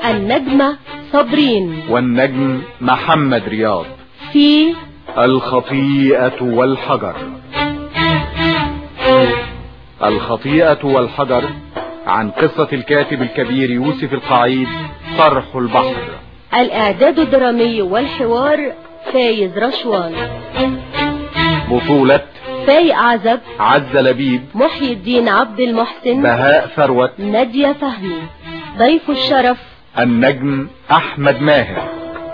النجمة صابرين والنجم محمد رياض في الخطيئة والحجر الخطيئة والحجر عن قصة الكاتب الكبير يوسف القعيد طرح البحر الإعداد الدرامي والحوار فايز رشوان بطولة فايق عزب عز لبيب محي الدين عبد المحسن بهاء ثروت نادية فهمي ضيف الشرف النجم أحمد ماهر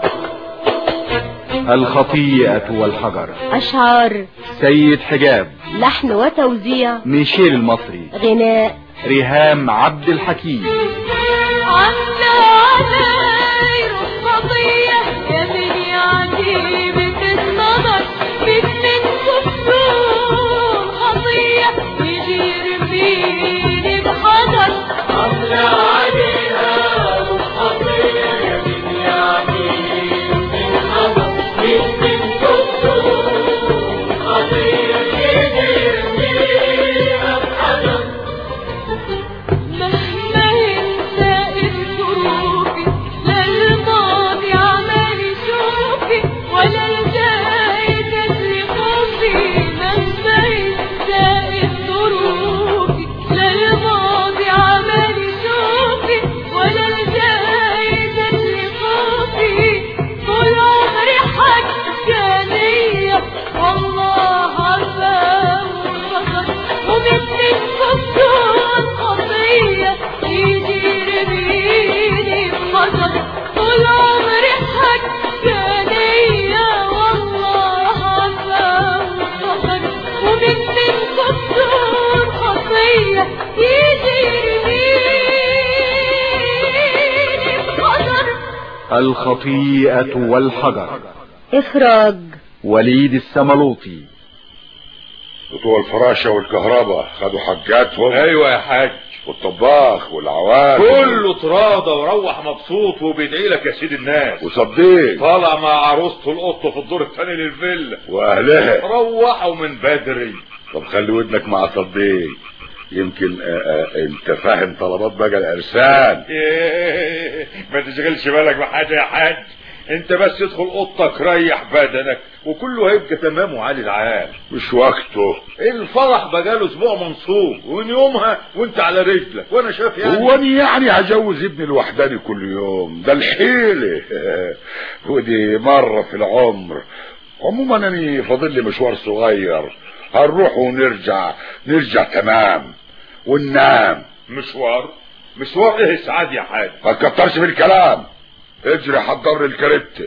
الخطيئة والحجر أشعار سيد حجاب لحن وتوزيع ميشيل المصري غناء ريهام عبد الحكيم عنا علي خطية يا من يعجبك الصبر مثل كفتون خطية يجي يرميني بحجر عنا عليها خطية يا من يعجبك الصبر مثل كفتون خطية يجي يرميني بحجر مهما ينسى ظروفي لا الماضي عمال يشوفي ولا الجاي تجري خوفي مهما ينسى ظروفي لا الماضي عمال يشوفي ولا الجاي تجري خوفي طول عمري حكانية والله عارفة وفقط ومثل الكفتون خطية يجي يرميني بحجر طول عمري حكانية والله عارفة وفقط ومثل الكفتون خطية يجي يرميني بحجر الخطيئة والحجر إخراج وليد السملوطي بتوع الفراشة والكهرباء خدوا حاجاتهم ايوه يا حاج والطباخ والعوام كله تراضى وروح مبسوط وبيدعي لك يا سيد الناس وصديق طالع مع عروسته القطه في الدور الثاني للفيلا واهلها روحوا من بدري طب خلي ودنك مع صديق يمكن آه، آه، انت فاهم طلبات بقى الارسال إيه، ما تشغلش بالك بحاجه يا حاج انت بس ادخل اوضتك ريح بدنك وكله هيبقى تمام وعالي العال مش وقته الفرح بقاله اسبوع منصوب ومن يومها وانت على رجلك وانا شايف يعني هو انا يعني هجوز ابني الوحداني كل يوم ده الحيلة ودي مرة في العمر عموما انا فاضل لي مشوار صغير هنروح ونرجع نرجع تمام وننام مشوار مشوار ايه سعاد يا حاج ما تكترش في الكلام اجري حضر لي الكاريت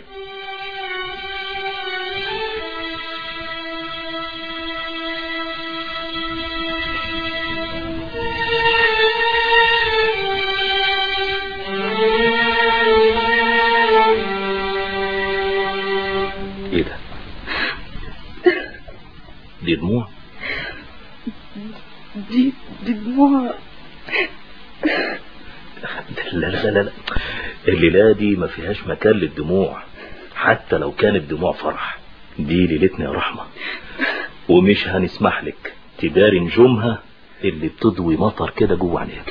ايه ده دي دموع دي دي دموع لا لا لا لا الليلة دي ما فيهاش مكان للدموع حتى لو كانت دموع فرح دي ليلتنا يا رحمة ومش هنسمح لك تداري نجومها اللي بتضوي مطر كده جوه عينيك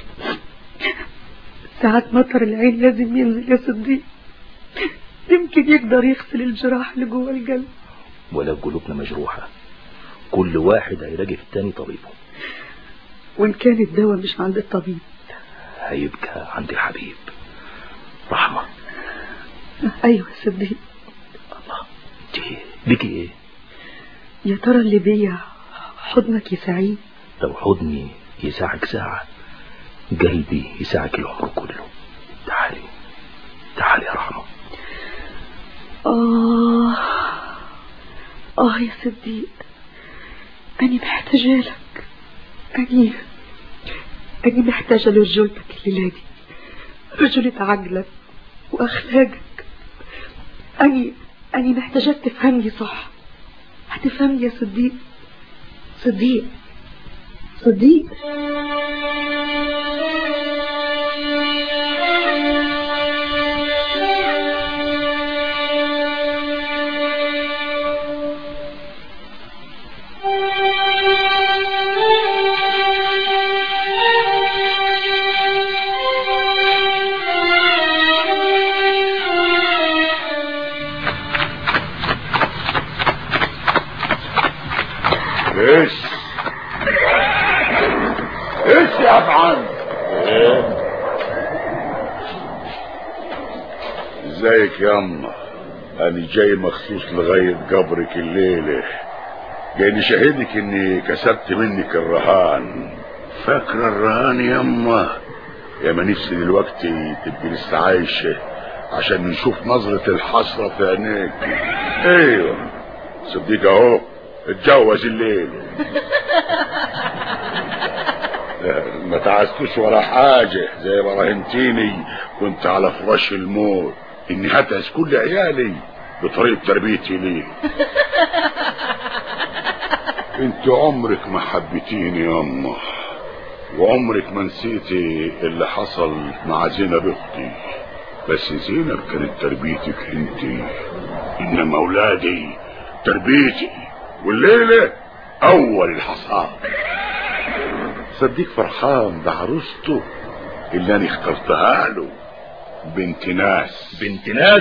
ساعات مطر العين لازم ينزل يا صديق يمكن يقدر يغسل الجراح اللي جوه القلب ولا قلوبنا مجروحة كل واحد هيلاقي في التاني طبيبه وإن كان الدواء مش عند الطبيب هيبقى عند الحبيب رحمة أيوة يا صديق الله دي بيكي ايه يا ترى اللي بيا حضنك يساعيه لو حضني يساعك ساعة قلبي يساعك العمر كله تعالي تعالي يا رحمة آه آه يا صديق أنا محتاجة لك أنا أنا محتاجة لرجولتك الليلة دي رجولة عقلك وأخلاقك أنا أنا محتاجاك تفهمني صح هتفهمني يا صديق صديق صديق ازيك ياما انا جاي مخصوص لغاية قبرك الليلة جاي نشهدك اني كسبت منك الرهان فاكرة الرهان ياما يا ما نفسي دلوقتي تبقي لسه عايشة عشان نشوف نظرة الحسرة في عينيك ايوه صديق اهو اتجوز الليل ما تعستوش ولا حاجة زي ما راهنتيني كنت على فراش الموت اني هتعس كل عيالي بطريقة تربيتي ليه انت عمرك ما حبيتيني يا امه وعمرك ما نسيتي اللي حصل مع زينب اختي بس زينب كانت تربيتك انت انما اولادي تربيتي والليلة اول الحصاد صديق فرحان ده عروسته اللي انا اخترتها له بنت ناس بنت ناس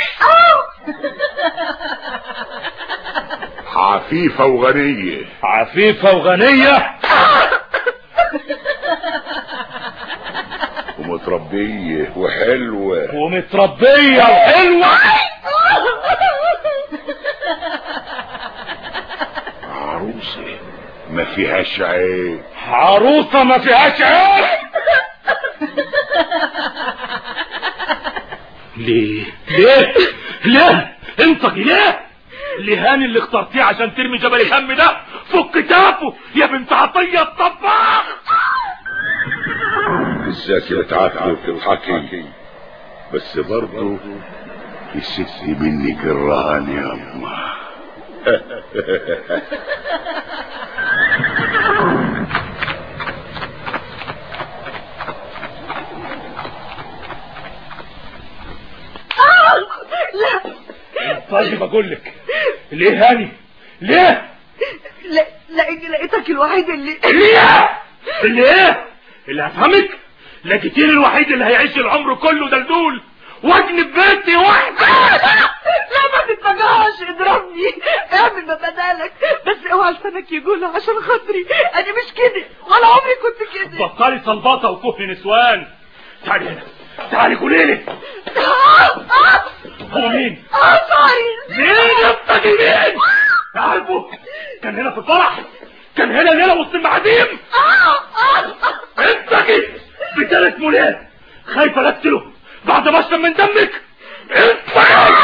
عفيفة وغنية عفيفة وغنية ومتربية وحلوة ومتربية وحلوة عروسة ما فيهاش عيب عروسة ما فيهاش عيب ليه ليه ليه انت ليه لهان اللي اخترتيه عشان ترمي جبل الهم ده فوق كتافه يا بنت عطية الطباخ ازيك يا تعافي وتضحكي بس برضه كسبتي منك الرهان يا اما طيب بقول لك ليه هاني ليه لا لاني لقيتك الوحيد اللي ليه ليه اللي هفهمك لقيتيني الوحيد اللي هيعيش العمر كله دلدول واجنب بيتي واحدة لا ما تتفجعش اضربني اعمل ما بدالك بس اوعى لسانك يقول عشان خاطري انا مش كده ولا عمري كنت كده بطلي صلبطة وكفن نسوان تعالي هنا تعالي قولي لي هو مين اه سوري مين يبتدي مين عارفه كان هنا في الفرح كان هنا ليلة وسط المعازيم انت جيت بتاع اسمه ليه خايفة لا اقتله بعد ما اشرب من دمك انت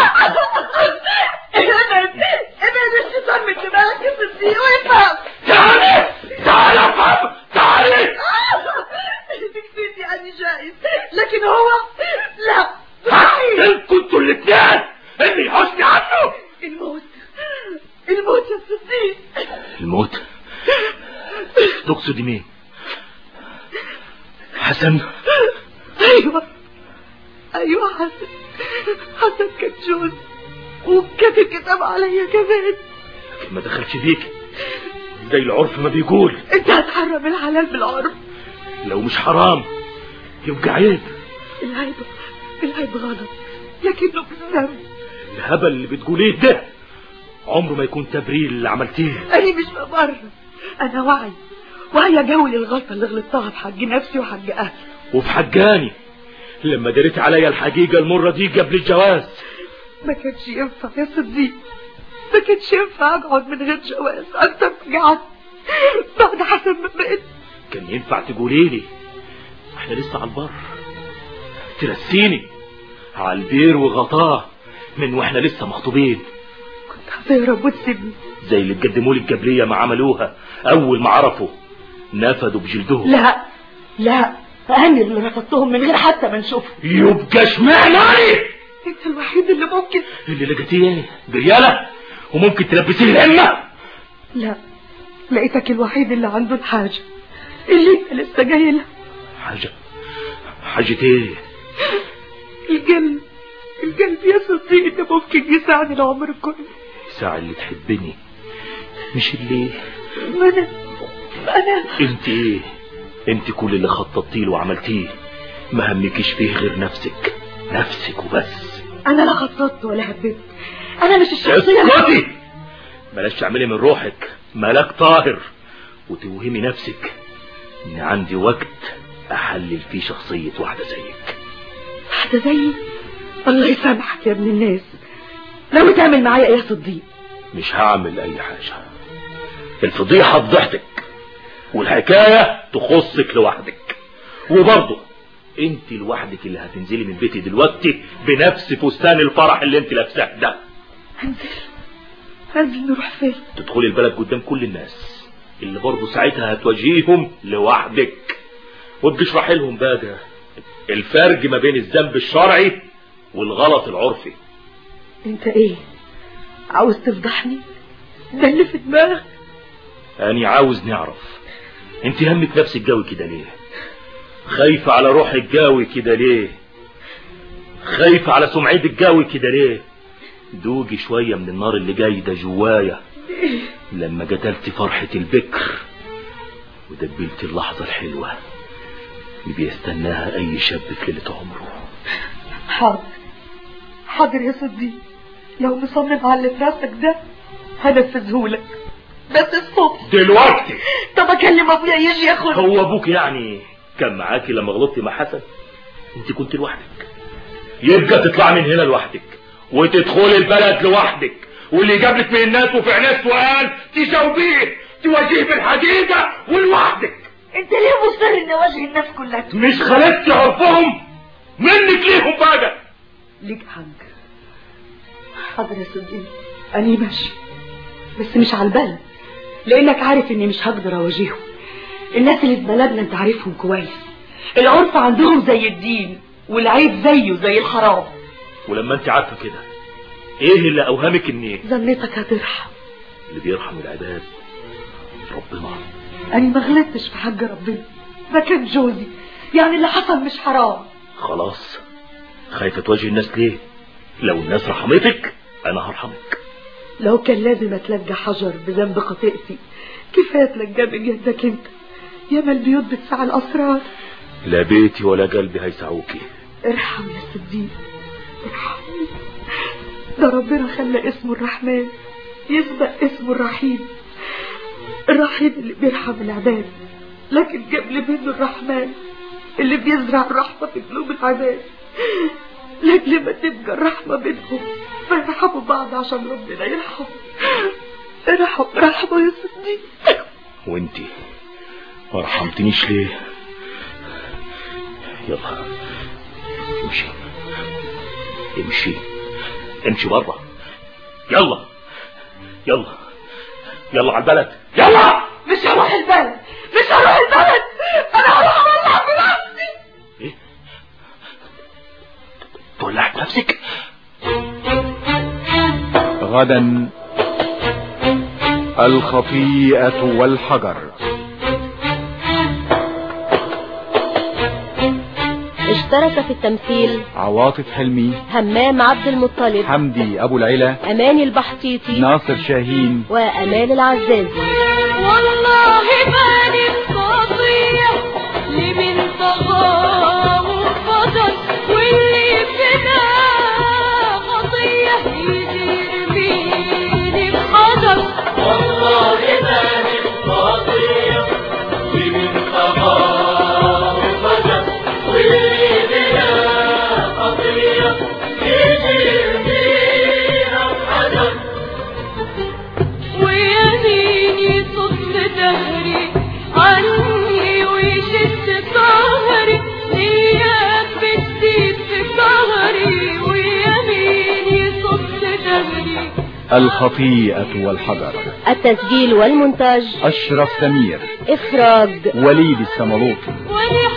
ابعد ابعد الشيطان من دماغك يا صديق وافهم تعالي تعالي يا فهم تعالي تكفيني يعني جائز لكن هو لا مستحيل كنتوا الاثنين اللي يحوشني عنه الموت الموت يا صديق الموت تقصدي مين حسن ايوه ايوه حسن حسن كان جوز وكتب كتاب عليا كمان لكن ما دخلش بيك زي العرف ما بيقول انت هتحرم الحلال بالعرف لو مش حرام يبقى عيب العيب العيب غلط لكنه بالذنب الهبل اللي بتقوليه ده عمره ما يكون تبرير اللي عملتيه انا مش ببرر انا وعي وعي جولي الغلطه اللي غلطتها في حق نفسي وحق اهلي وفي حجاني لما دريت عليا الحقيقة المرة دي قبل الجواز ما كانش ينفع يا صديق ما كانش ينفع اقعد من غير جواز اكتر من قعدت بعد حسن ما بقيت كان ينفع تقولي لي احنا لسه على البر ترسيني على البير وغطاه من واحنا لسه مخطوبين كنت هتهرب وتسيبني زي اللي قدموا لي الجبلية ما عملوها اول ما عرفوا نفدوا بجلدهم لا لا انا اللي رفضتهم من غير حتى ما نشوفهم يبقى اشمعنى انت الوحيد اللي ممكن اللي لقيتيه ايه بريالة وممكن تلبسيه الهمة لا لقيتك الوحيد اللي عنده الحاجة اللي انت لسه جاي لها حاجة حاجة ايه القلب القلب يا صديقي اللي ممكن يساعد العمر كله ساعة اللي تحبني مش اللي ما انا ما انا انت ايه انت كل اللي خططتيه له وعملتيه ما همكيش فيه غير نفسك نفسك وبس انا لا خططت ولا هببت انا مش الشخصية اسكتي بلاش تعملي من روحك ملاك طاهر وتوهمي نفسك ان عندي وقت احلل فيه شخصية واحدة زيك واحدة زيي الله يسامحك يا ابن الناس لو تعمل معايا ايه يا صديق مش هعمل اي حاجة الفضيحة فضحتك والحكاية تخصك لوحدك وبرضه انت لوحدك اللي هتنزلي من بيتي دلوقتي بنفس فستان الفرح اللي انت لابساه ده هنزل هنزل نروح فين تدخلي البلد قدام كل الناس اللي برضه ساعتها هتواجهيهم لوحدك وبتشرحي لهم بقى الفرق ما بين الذنب الشرعي والغلط العرفي انت ايه عاوز تفضحني ده اللي في دماغك أنا عاوز نعرف انت همك نفسك جاوي كده ليه خايفة على روحك جاوي كده ليه خايفة على سمعتك جاوي كده ليه دوجي شوية من النار اللي جاي ده جوايا لما قتلت فرحة البكر ودبلت اللحظة الحلوة اللي بيستناها أي شاب في ليلة عمره حاضر حاضر يا صديق لو مصمم على اللي في راسك ده هنفذهولك بس الصبح دلوقتي طب اكلم ابويا يجي ياخد هو ابوك يعني كان معاكي لما غلطتي مع حسن انت كنت لوحدك يبقى تطلع من هنا لوحدك وتدخلي البلد لوحدك واللي جاب لك من الناس وفي عينيه سؤال تجاوبيه تواجهيه بالحقيقه ولوحدك انت ليه مصر اني اواجه الناس كلها مش خلقتي عرفهم منك ليهم بقى ليك حق حاضر يا صديق أنا ماشي بس مش على البلد لأنك عارف إني مش هقدر أواجههم الناس اللي في بلدنا أنت عارفهم كويس العرف عندهم زي الدين والعيب زيه زي الحرام ولما انت عارفه كده ايه اللي اوهمك ان ظنيتك هترحم اللي بيرحم العباد ربنا أنا ما غلطتش في حق ربنا ده كان جوزي يعني اللي حصل مش حرام خلاص خايفة تواجه الناس ليه لو الناس رحمتك انا هرحمك لو كان لازم اتلقى حجر بذنب خطيئتي كفايه اتلقى بجدك انت ياما البيوت بتسعى الاسرار لا بيتي ولا قلبي هيسعوكي ارحم يا صديق ارحمني ده ربنا خلى اسمه الرحمن يسبق اسمه الرحيم الرحيم اللي بيرحم العباد لكن قبل منه الرحمن اللي بيزرع الرحمة في قلوب العباد لأجل ما تبقى الرحمة بينهم فيرحموا بعض عشان ربنا يرحم ارحم رحمة يا صديق وانتي ما رحمتنيش ليه يلا امشي امشي امشي بره يلا يلا يلا على البلد يلا مش هروح البلد مش هروح البلد انا هروح اولع بنفسي ايه تولع بنفسك غدا الخطيئة والحجر اشترك في التمثيل عواطف حلمي همام عبد المطلب حمدي أبو العلا أماني البحطيطي ناصر شاهين وأمال العزازي والله ماني قضية لمن طغاه وفضل واللي بنا خطية يدير مين بحضر والله ماني قضية لمن طغاه وفضل واللي بنا خطية يدير مين بحضر ويميني صد دهري عني ويشد ظهري اياك بتزيد في ظهري ويميني صد دهري الخطيئة والحجر التسجيل والمونتاج أشرف سمير إخراج وليد السملوطي وانا